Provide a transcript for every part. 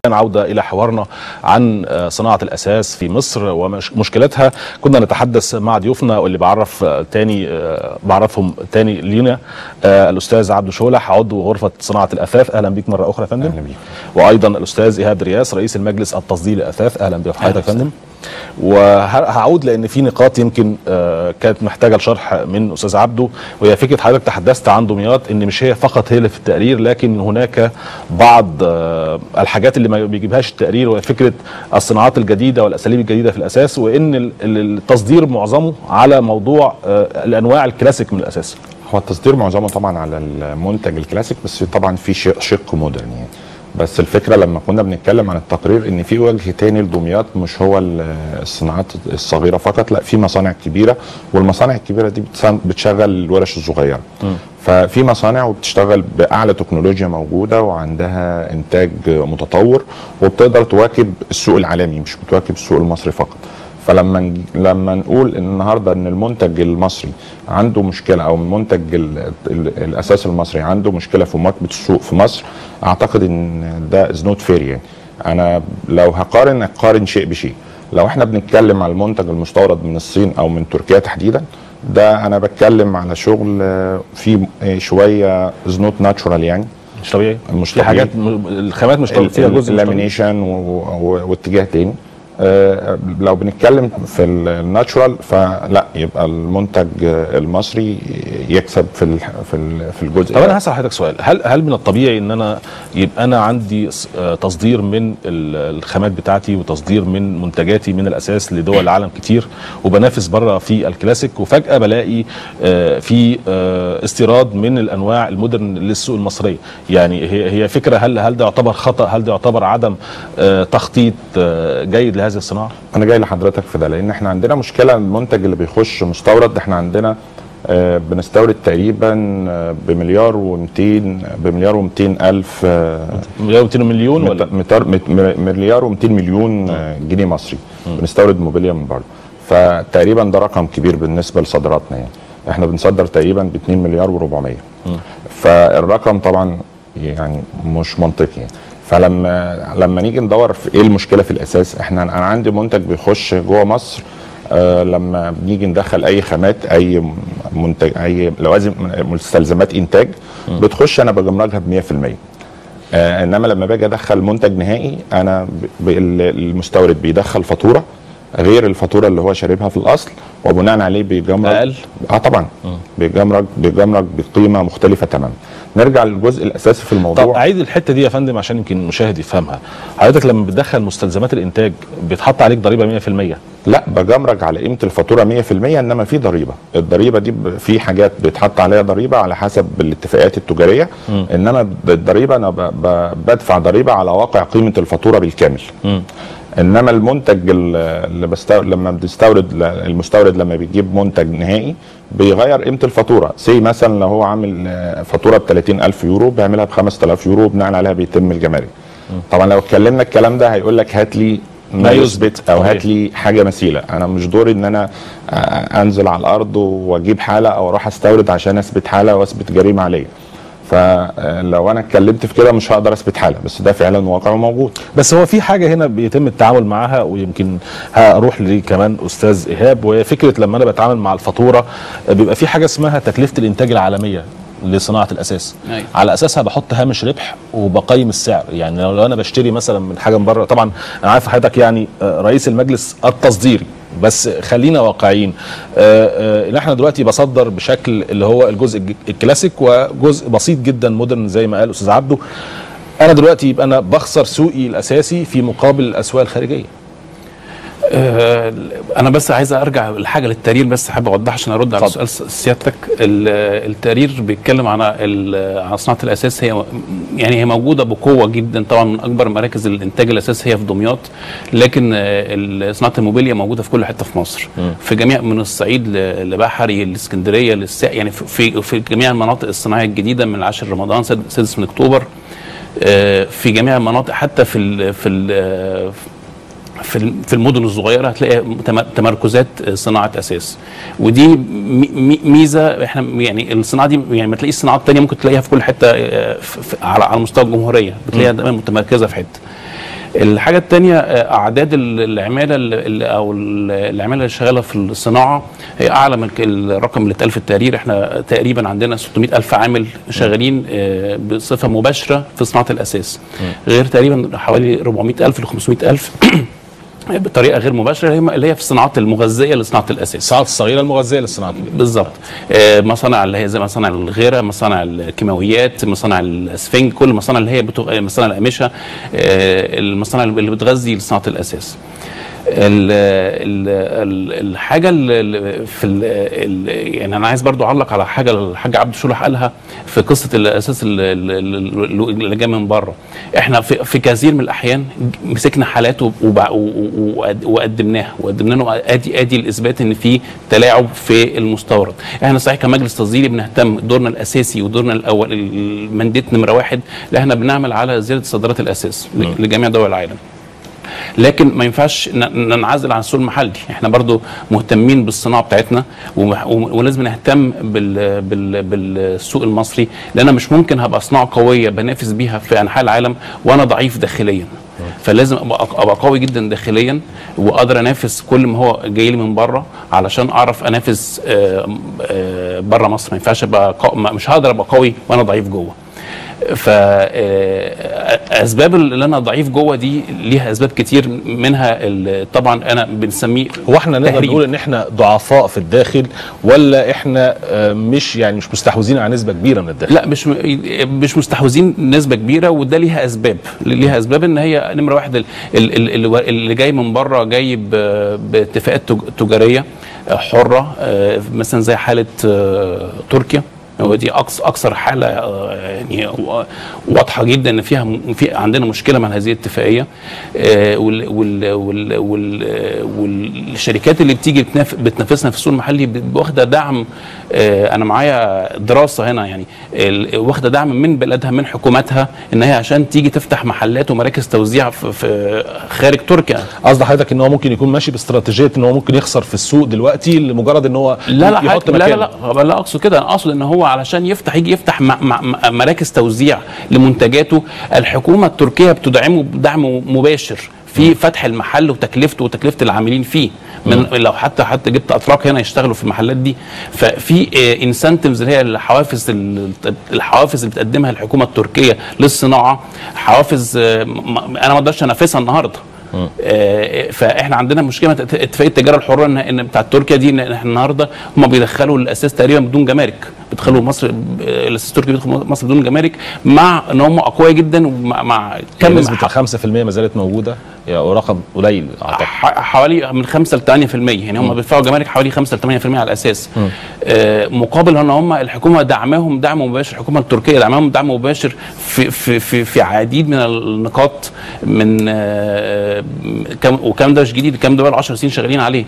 عودة إلى حوارنا عن صناعة الأساس في مصر ومشكلتها كنا نتحدث مع ضيوفنا واللي بعرف تاني بعرفهم تاني لينا الأستاذ عبد شولح عضو غرفة صناعة الأثاث أهلا بيك مرة أخرى يا فندم أهلا بيك وأيضا الأستاذ إيهاب رياس رئيس المجلس التصدير للأثاث أهلا بك حضرتك يا فندم وهعود لان في نقاط يمكن كانت محتاجه لشرح من استاذ عبده وهي فكره حضرتك تحدثت عن دمياط ان مش هي فقط هي اللي في التقرير لكن هناك بعض الحاجات اللي ما بيجيبهاش التقرير وهي فكره الصناعات الجديده والاساليب الجديده في الاساس وان التصدير معظمه على موضوع الانواع الكلاسيك من الاساس هو التصدير معظمه طبعا على المنتج الكلاسيك بس طبعا في شق مودرن يعني بس الفكره لما كنا بنتكلم عن التقرير ان في وجه تاني لدمياط مش هو الصناعات الصغيره فقط لا في مصانع كبيره والمصانع الكبيره دي بتشغل الورش الصغيره م. ففي مصانع وبتشتغل باعلى تكنولوجيا موجوده وعندها انتاج متطور وبتقدر تواكب السوق العالمي مش بتواكب السوق المصري فقط فلما لما نقول ان النهارده ان المنتج المصري عنده مشكله او المنتج ال ال الاساس المصري عنده مشكله في مواكبه السوق في مصر اعتقد ان ده از نوت فير يعني انا لو هقارن اقارن شيء بشيء لو احنا بنتكلم على المنتج المستورد من الصين او من تركيا تحديدا ده انا بتكلم على شغل فيه شويه از نوت ناتشورال يعني مش طبيعي مش في حاجات الخامات مش طبيعي فيها جزء اللامينيشن واتجاه تاني آه لو بنتكلم في الناتشورال فلا يبقى المنتج المصري يكسب في في في الجزء طب انا هسال حضرتك سؤال هل هل من الطبيعي ان انا يبقى انا عندي تصدير من الخامات بتاعتي وتصدير من منتجاتي من الاساس لدول العالم كتير وبنافس بره في الكلاسيك وفجاه بلاقي آه في آه استيراد من الانواع المودرن للسوق المصريه يعني هي هي فكره هل هل ده يعتبر خطا هل ده يعتبر عدم تخطيط جيد لهذه الصناعه؟ انا جاي لحضرتك في ده لان احنا عندنا مشكله المنتج اللي بيخش مستورد احنا عندنا آه بنستورد تقريبا آه بمليار و200 بمليار و200 الف آه مليار و200 مليون ولا مليار و200 مليون جنيه مصري م. بنستورد موبيليا من بره فتقريبا ده رقم كبير بالنسبه لصادراتنا يعني احنا بنصدر تقريبا ب 2 مليار و400 فالرقم طبعا يعني مش منطقي يعني. فلما لما نيجي ندور في ايه المشكله في الاساس احنا انا عندي منتج بيخش جوه مصر آه لما بنيجي ندخل اي خامات اي منتج اي لوازم مستلزمات انتاج م. بتخش انا بجمركها ب 100% آه انما لما باجي ادخل منتج نهائي انا المستورد بيدخل فاتوره غير الفاتوره اللي هو شاربها في الاصل وبناء عليه بيجمرك اقل اه طبعا بيجمرك بيجمرك بقيمه مختلفه تماما نرجع للجزء الاساسي في الموضوع طب اعيد الحته دي يا فندم عشان يمكن المشاهد يفهمها حضرتك لما بتدخل مستلزمات الانتاج بيتحط عليك ضريبه 100% لا بجمرك على قيمه الفاتوره 100% انما في ضريبه الضريبه دي في حاجات بيتحط عليها ضريبه على حسب الاتفاقيات التجاريه م. انما الضريبه انا بدفع ضريبه على واقع قيمه الفاتوره بالكامل م. انما المنتج اللي بستورد لما بنستورد المستورد لما بيجيب منتج نهائي بيغير قيمه الفاتوره سي مثلا لو هو عامل فاتوره ب 30000 يورو بيعملها ب 5000 يورو بناء عليها بيتم الجمارك طبعا لو اتكلمنا الكلام ده هيقول لك هات لي ما يثبت او هات لي حاجه مثيله انا مش دوري ان انا انزل على الارض واجيب حاله او اروح استورد عشان اثبت حاله واثبت جريمه عليا فلو انا اتكلمت في كده مش هقدر اثبت حاله بس ده فعلا واقع موجود بس هو في حاجه هنا بيتم التعامل معاها ويمكن هروح لي كمان استاذ ايهاب وهي فكره لما انا بتعامل مع الفاتوره بيبقى في حاجه اسمها تكلفه الانتاج العالميه لصناعه الاساس أي. على اساسها بحط هامش ربح وبقيم السعر يعني لو انا بشتري مثلا من حاجه من بره طبعا انا عارف حضرتك يعني رئيس المجلس التصديري بس خلينا واقعيين ان احنا دلوقتي بصدر بشكل اللي هو الجزء الكلاسيك وجزء بسيط جدا مودرن زي ما قال استاذ عبده انا دلوقتي يبقى انا بخسر سوقي الاساسي في مقابل الاسواق الخارجيه آه انا بس عايز ارجع لحاجه للتقرير بس حابب اوضح عشان ارد على سؤال سيادتك التقرير بيتكلم عن عن صناعه الاساس هي يعني هي موجوده بقوه جدا طبعا من اكبر مراكز الانتاج الاساسي هي في دمياط لكن صناعه الموبيليا موجوده في كل حته في مصر م. في جميع من الصعيد لبحري الاسكندريه للسا يعني في في جميع المناطق الصناعيه الجديده من 10 رمضان 6 من اكتوبر في جميع المناطق حتى في ال في ال في في المدن الصغيره هتلاقي تمركزات صناعه اساس ودي ميزه احنا يعني الصناعه دي يعني ما تلاقيش صناعات ثانيه ممكن تلاقيها في كل حته على على مستوى الجمهوريه بتلاقيها دايما متمركزه في حته الحاجه الثانيه اعداد ال- العماله ال- ال- او ال- العماله اللي شغاله في الصناعه هي اعلى من الرقم اللي اتقال في التقرير احنا تقريبا عندنا 600 الف عامل شغالين آه، بصفه مباشره في صناعه الاساس غير تقريبا حوالي 400 الف ل 500 الف بطريقه غير مباشره اللي هي- اللي هي في الصناعات المغذيه لصناعه الاساس الصناعات الصغيره المغذيه للصناعه الكبيره بالظبط آه، مصانع اللي هي زي مصانع الغيره مصانع الكيماويات مصانع الاسفنج كل المصانع اللي هي بتغ... مصانع القماشه آه، المصانع اللي بتغذي لصناعه الاساس ال ال ال الحاجه اللي في ال ال يعني انا عايز برضو اعلق على حاجه الحاج عبد الشلح قالها في قصه الاساس ال- ال- ال- اللي جاي من بره احنا في, في كثير من الاحيان مسكنا حالات وب- وبع- و- و- وقد- وقدمناها وقدمنا له ادي ادي الاثبات ان في تلاعب في المستورد احنا صحيح كمجلس تصديري بنهتم دورنا الاساسي ودورنا الاول المنديت نمره واحد لا احنا بنعمل على زياده صادرات الاساس ل- لجميع دول العالم لكن ما ينفعش ن- ننعزل عن السوق المحلي احنا برضو مهتمين بالصناعه بتاعتنا ومح- وم- ولازم نهتم بال بال بالسوق المصري لان مش ممكن هبقى صناعه قويه بنافس بيها في انحاء العالم وانا ضعيف داخليا فلازم ابقى ابقى قوي جدا داخليا واقدر انافس كل ما هو جاي لي من بره علشان اعرف انافس بره مصر ما ينفعش ابقى قو... ما- مش هقدر ابقى قوي وانا ضعيف جوه فاسباب اللي انا ضعيف جوه دي ليها اسباب كتير منها ال- طبعا انا بنسميه هو احنا نقدر تهريب. نقول ان احنا ضعفاء في الداخل ولا احنا آه، مش يعني مش مستحوذين على نسبه كبيره من الداخل لا مش م- مش مستحوذين نسبه كبيره وده ليها اسباب ليها اسباب ان هي نمره واحد ال- ال- ال- ال- اللي جاي من بره جاي ب- باتفاقات تج- تجاريه حره آه، مثلا زي حاله آه، تركيا ودي اقصى اكثر حاله آه، يعني و- واضحه جدا ان فيها م- في عندنا مشكله مع هذه الاتفاقيه آه، وال وال وال وال والشركات اللي بتيجي بتناف- بتنافسنا في السوق المحلي ب- واخده دعم آه، انا معايا دراسه هنا يعني ال- واخده دعم من بلادها من حكوماتها ان هي عشان تيجي تفتح محلات ومراكز توزيع في, في خارج تركيا قصد حضرتك ان هو ممكن يكون ماشي باستراتيجيه ان هو ممكن يخسر في السوق دلوقتي لمجرد ان هو لا لا يحط حاجة لا لا مكانه. لا لا اقصد كده انا اقصد ان هو علشان يفتح يجي يفتح م- م- م- مراكز توزيع لمنتجاته الحكومه التركيه بتدعمه بدعم مباشر في فتح المحل وتكلفته وتكلفه العاملين فيه من لو حتى حتى جبت اتراك هنا يشتغلوا في المحلات دي ففي انسنتفز اللي هي الحوافز ال- الحوافز اللي بتقدمها الحكومه التركيه للصناعه حوافز آه، م- م- انا ما اقدرش انافسها النهارده آه، فاحنا عندنا مشكله مع اتفاقيه التجاره الحره ان ان بتاعت تركيا دي ان احنا النهارده هم بيدخلوا الاساس تقريبا بدون جمارك بيدخلوا مصر ب- الاساس التركي بيدخل مصر بدون جمارك مع ان هم اقوياء جدا ومع مع كم كم نسبه ال 5% ما زالت موجوده يا رقم قليل اعتقد ح- حوالي من 5 ل 8% يعني هم بيدفعوا جمارك حوالي 5 ل 8% على الاساس آه مقابل ان هم الحكومه دعمهم دعم مباشر الحكومه التركيه دعمهم دعم مباشر في في في, في عديد من النقاط من آه كم وكم ده مش جديد الكلام ده بقى 10 سنين شغالين عليه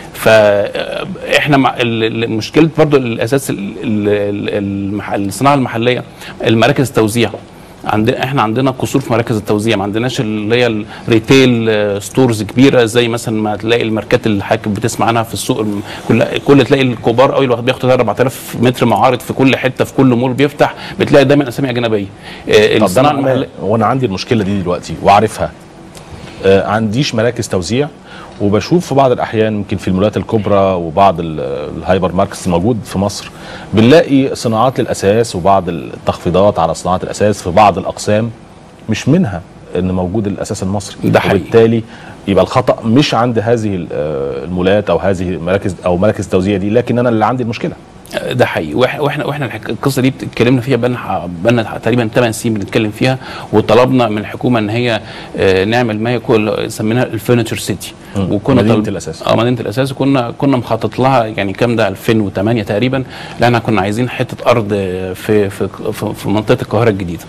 فاحنا مع ال- ال- مشكله برضو الاساس ال- ال- المح- الصناعه المحليه المراكز التوزيع عندنا احنا عندنا قصور في مراكز التوزيع ما عندناش اللي هي الريتيل آه، ستورز كبيره زي مثلا ما تلاقي الماركات اللي حضرتك بتسمع عنها في السوق الم- كل كل تلاقي الكبار قوي الواحد بياخد 4000 متر معارض في كل حته في كل مول بيفتح بتلاقي دايما اسامي اجنبيه آه، طب ده الصناعه انا المحليه وانا عندي المشكله دي دلوقتي وعارفها آه عنديش مراكز توزيع وبشوف في بعض الاحيان يمكن في المولات الكبرى وبعض ال- الهايبر ماركتس الموجود في مصر بنلاقي صناعات للاساس وبعض التخفيضات على صناعات الاساس في بعض الاقسام مش منها ان موجود الاساس المصري ده حقيقي. وبالتالي يبقى الخطا مش عند هذه ال- آه، المولات او هذه المراكز او مراكز التوزيع دي لكن انا اللي عندي المشكله ده حقيقي واحنا واحنا واحنا الحك- القصه دي اتكلمنا فيها بقالنا بقالنا تقريبا 8 سنين بنتكلم فيها وطلبنا من الحكومه ان هي آه، نعمل ما يكون سميناها الفurniture سيتي وكنا مدينة طلب- الأساس. اه مدينه الاساس وكنا كنا مخطط لها يعني كام ده 2008 تقريبا لان احنا كنا عايزين حته ارض آه، في في في, في منطقه القاهره الجديده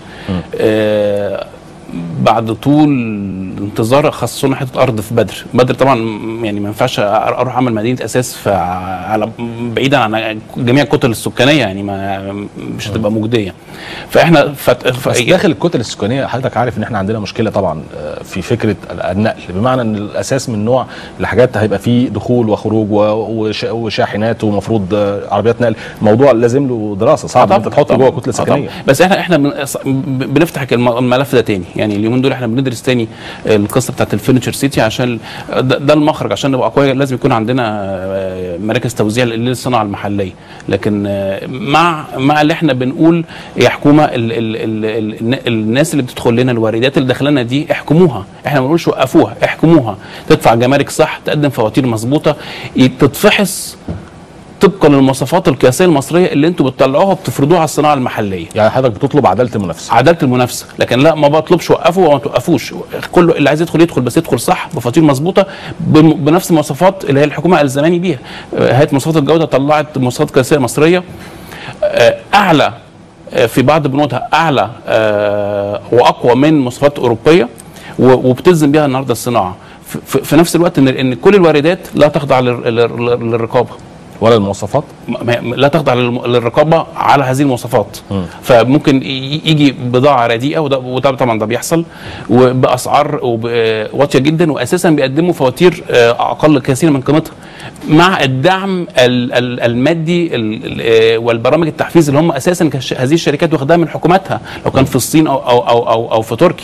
آه بعد طول انتظار خصصوا لنا حته ارض في بدر بدر طبعا يعني ما ينفعش اروح اعمل مدينه اساس في على بعيدا عن جميع الكتل السكانيه يعني ما مش هتبقى مجديه فاحنا فت... ف... بس داخل الكتل السكانيه حضرتك عارف ان احنا عندنا مشكله طبعا آه، في فكره النقل بمعنى ان الاساس من نوع الحاجات هيبقى فيه دخول وخروج و- وش- وشاحنات ومفروض آه، عربيات نقل الموضوع لازم له دراسه صعب ان انت تحطه جوه كتله آه طبعاً. سكنيه بس احنا احنا بن- بنفتح الم- الملف ده تاني يعني اليومين دول احنا بندرس تاني آه، القصه بتاعت الفurniture سيتي عشان ده, ده المخرج عشان نبقى اقوياء لازم يكون عندنا آه، مراكز توزيع للصناعه المحليه لكن آه، مع مع اللي احنا بنقول يا حكومه ال ال ال ال الناس اللي بتدخل لنا الواردات اللي داخلنا دي احكموها احنا ما بنقولش وقفوها احكموها تدفع جمارك صح تقدم فواتير مظبوطه ي- تتفحص طبقا للمواصفات القياسيه المصريه اللي انتوا بتطلعوها وبتفرضوها على الصناعه المحليه يعني حضرتك بتطلب عداله المنافسه عداله المنافسه لكن لا ما بطلبش وقفوا وما توقفوش كله اللي عايز يدخل يدخل بس يدخل صح بفواتير مظبوطه بم- بنفس المواصفات اللي هي الحكومه الزماني بيها آه، هيئه مواصفات الجوده طلعت مواصفات قياسيه مصريه آه، اعلى آه، في بعض بنودها اعلى آه، واقوى من مواصفات اوروبيه و- وبتلزم بيها النهارده الصناعه في- في في نفس الوقت ان ان كل الواردات لا تخضع لل- لل- للرقابه ولا المواصفات ما- ما- لا تخضع للم- للرقابه على هذه المواصفات فممكن ي- يجي بضاعه رديئه وده, وده طبعا ده بيحصل وباسعار وب- آه، واطيه جدا واساسا بيقدموا فواتير آه، اقل كثيرا من قيمتها مع الدعم ال- ال- المادي ال- ال- آه، والبرامج التحفيز اللي هم اساسا كش- هذه الشركات واخداها من حكوماتها لو كان في الصين او او او او, أو في تركيا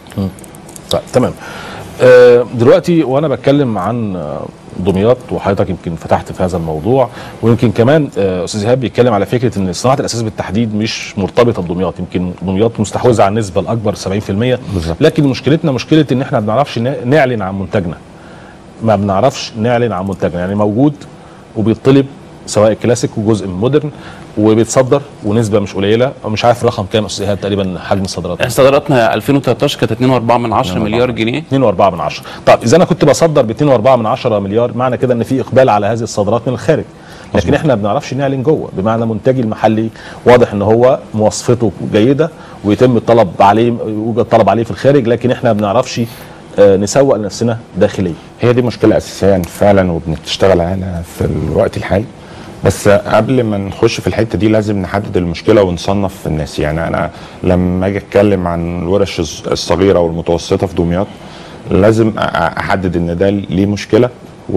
طيب تمام آه، دلوقتي وانا بتكلم عن آه، دمياط وحضرتك يمكن فتحت في هذا الموضوع ويمكن كمان آه، استاذ ايهاب بيتكلم على فكره ان صناعه الاساس بالتحديد مش مرتبطه بدمياط يمكن دمياط مستحوذه على النسبه الاكبر 70% بالظبط. لكن مشكلتنا مشكله ان احنا ما بنعرفش ن- نعلن عن منتجنا ما بنعرفش نعلن عن منتجنا يعني موجود وبيطلب سواء كلاسيك وجزء من مودرن وبيتصدر ونسبه مش قليله ومش عارف الرقم كام يا استاذ ايهاب تقريبا حجم الصادرات صادراتنا 2013 كانت 2.4 من 10 مليار جنيه 2.4 من عشرة طب اذا انا كنت بصدر ب 2.4 من عشرة مليار معنى كده ان في اقبال على هذه الصادرات من الخارج لكن احنا ما بنعرفش نعلن جوه بمعنى منتجي المحلي واضح ان هو مواصفته جيده ويتم الطلب عليه يوجد طلب عليه في الخارج لكن احنا ما بنعرفش آه، نسوق لنفسنا داخليا هي دي مشكله اساسيه فعلا وبنشتغل عليها في الوقت الحالي بس قبل ما نخش في الحته دي لازم نحدد المشكله ونصنف الناس يعني انا لما اجي اتكلم عن الورش الص- الصغيره والمتوسطه في دمياط لازم أ- احدد ان ده ليه مشكله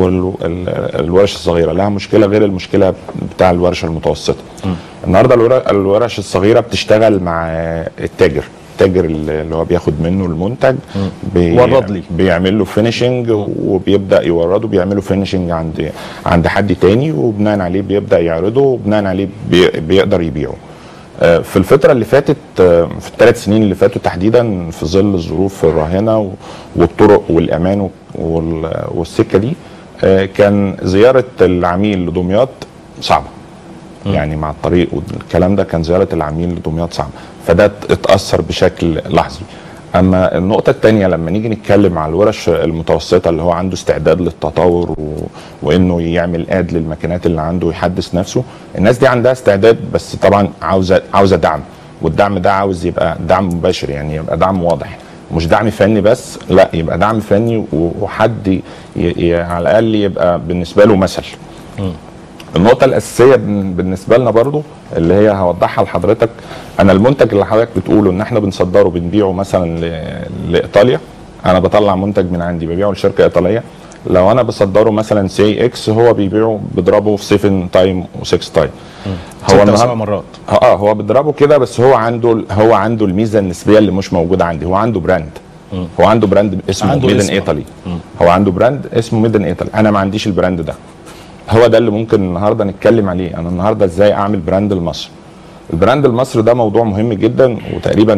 والورش الصغيره لها مشكله غير المشكله بتاع الورشه المتوسطه النهارده الور- الورش الصغيره بتشتغل مع التاجر التاجر اللي هو بياخد منه المنتج بي ورد لي. بيعمل له فينيشنج وبيبدا يورده بيعملوا فينيشنج عند عند حد تاني وبناء عليه بيبدا يعرضه وبناء عليه بي بيقدر يبيعه آه، في الفترة اللي فاتت آه، في الثلاث سنين اللي فاتوا تحديدا في ظل الظروف الراهنة و- والطرق والأمان وال- والسكة دي آه، كان زيارة العميل لدمياط صعبة يعني مع الطريق والكلام ده كان زيارة العميل لدمياط صعبة فده اتأثر بشكل لحظي اما النقطة الثانية لما نيجي نتكلم على الورش المتوسطة اللي هو عنده استعداد للتطور و... وانه يعمل اد للماكينات اللي عنده ويحدث نفسه الناس دي عندها استعداد بس طبعا عاوزة عاوزة دعم والدعم ده عاوز يبقى دعم مباشر يعني يبقى دعم واضح مش دعم فني بس لا يبقى دعم فني و- وحد ي... ي... على الاقل يبقى بالنسبة له مثل النقطة الأساسية بن- بالنسبة لنا برضو اللي هي هوضحها لحضرتك أنا المنتج اللي حضرتك بتقوله إن إحنا بنصدره بنبيعه مثلا ل- لإيطاليا أنا بطلع منتج من عندي ببيعه لشركة إيطالية لو أنا بصدره مثلا سي إكس هو بيبيعه بيضربه في 7 تايم و6 تايم ستة النهار- وسبع مرات اه هو بيضربه كده بس هو عنده هو عنده الميزه النسبيه اللي مش موجوده عندي هو عنده براند هو عنده براند اسمه عنده ميدن اسم. ايطالي هو عنده براند اسمه ميدن ايطالي انا ما عنديش البراند ده هو ده اللي ممكن النهارده نتكلم عليه انا النهارده ازاي اعمل براند لمصر البراند المصري ده موضوع مهم جدا وتقريبا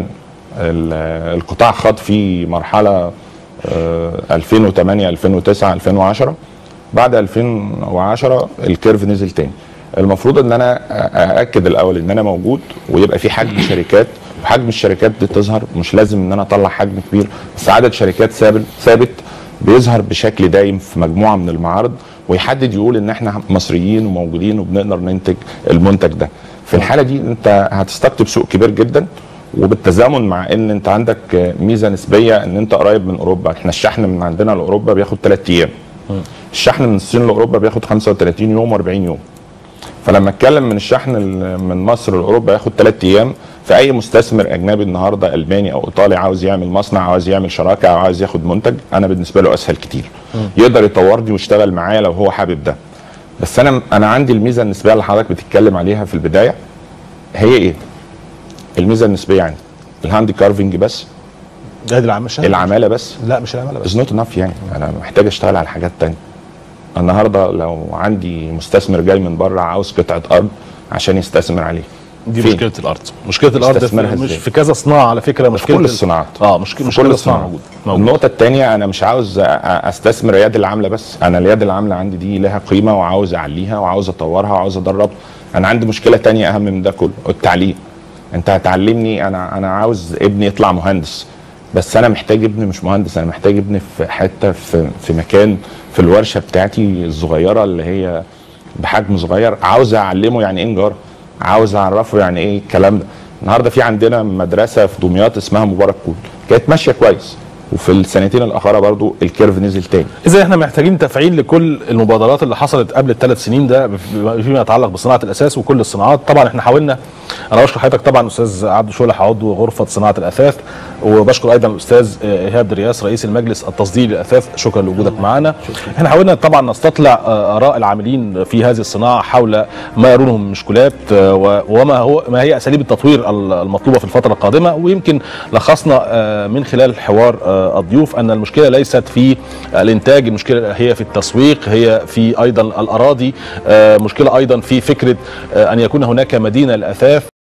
ال- القطاع خاض فيه مرحله آه، 2008 2009 2010 بعد 2010 الكيرف نزل تاني المفروض ان انا ااكد الاول ان انا موجود ويبقى في حجم شركات وحجم الشركات دي تظهر مش لازم ان انا اطلع حجم كبير بس عدد شركات ثابت ثابت بيظهر بشكل دايم في مجموعه من المعارض ويحدد يقول ان احنا مصريين وموجودين وبنقدر ننتج المنتج ده في الحاله دي انت هتستقطب سوق كبير جدا وبالتزامن مع ان انت عندك ميزه نسبيه ان انت قريب من اوروبا احنا الشحن من عندنا لاوروبا بياخد 3 ايام الشحن من الصين لاوروبا بياخد 35 يوم و40 يوم فلما اتكلم من الشحن ال- من مصر لاوروبا ياخد 3 ايام فاي مستثمر اجنبي النهارده الماني او ايطالي عاوز يعمل مصنع عاوز يعمل شراكه او عاوز ياخد منتج انا بالنسبه له اسهل كتير يقدر يطورني ويشتغل معايا لو هو حابب ده بس انا انا عندي الميزه النسبيه اللي حضرتك بتتكلم عليها في البدايه هي ايه الميزه النسبيه عندي الهاند كارفنج بس ده العمل مش العماله بس لا مش العماله بس از نوت انف يعني انا محتاج اشتغل على حاجات تانية النهارده لو عندي مستثمر جاي من بره عاوز قطعه ارض عشان يستثمر عليه دي فين؟ مشكله الارض مشكله الارض في استثمارها مش إزاي؟ في كذا صناعه على فكره مشكله كل ال- الصناعات. اه مشكله في مشكله كل الصناعه الصناعات. موجوده موجود. النقطة الثانية أنا مش عاوز أ- أ- أستثمر اليد العاملة بس، أنا اليد العاملة عندي دي لها قيمة وعاوز أعليها وعاوز أطورها وعاوز أدرب. أنا عندي مشكلة تانية أهم من ده كله، التعليم. أنت هتعلمني أنا أنا عاوز ابني يطلع مهندس. بس أنا محتاج ابني مش مهندس، أنا محتاج ابني في حتة في في مكان في الورشة بتاعتي الصغيرة اللي هي بحجم صغير، عاوز أعلمه يعني إيه نجارة. عاوز أعرفه يعني إيه الكلام ده. النهارده في عندنا مدرسة في دمياط اسمها مبارك كول، كانت ماشية كويس. وفي السنتين الاخيره برضو الكيرف نزل تاني اذا احنا محتاجين تفعيل لكل المبادرات اللي حصلت قبل الثلاث سنين ده فيما يتعلق بصناعه الاساس وكل الصناعات طبعا احنا حاولنا انا بشكر حضرتك طبعا استاذ عبد شولح عضو غرفه صناعه الاثاث وبشكر ايضا الاستاذ ايهاب درياس رئيس المجلس التصديري للاثاث شكرا لوجودك معنا احنا حاولنا طبعا نستطلع آه، اراء العاملين في هذه الصناعه حول ما يرونه من مشكلات آه، و- وما هو ما هي اساليب التطوير ال- المطلوبه في الفتره القادمه ويمكن لخصنا آه، من خلال حوار آه، الضيوف ان المشكله ليست في الانتاج المشكله هي في التسويق هي في ايضا الاراضي آه، مشكله ايضا في فكره آه، ان يكون هناك مدينه للاثاث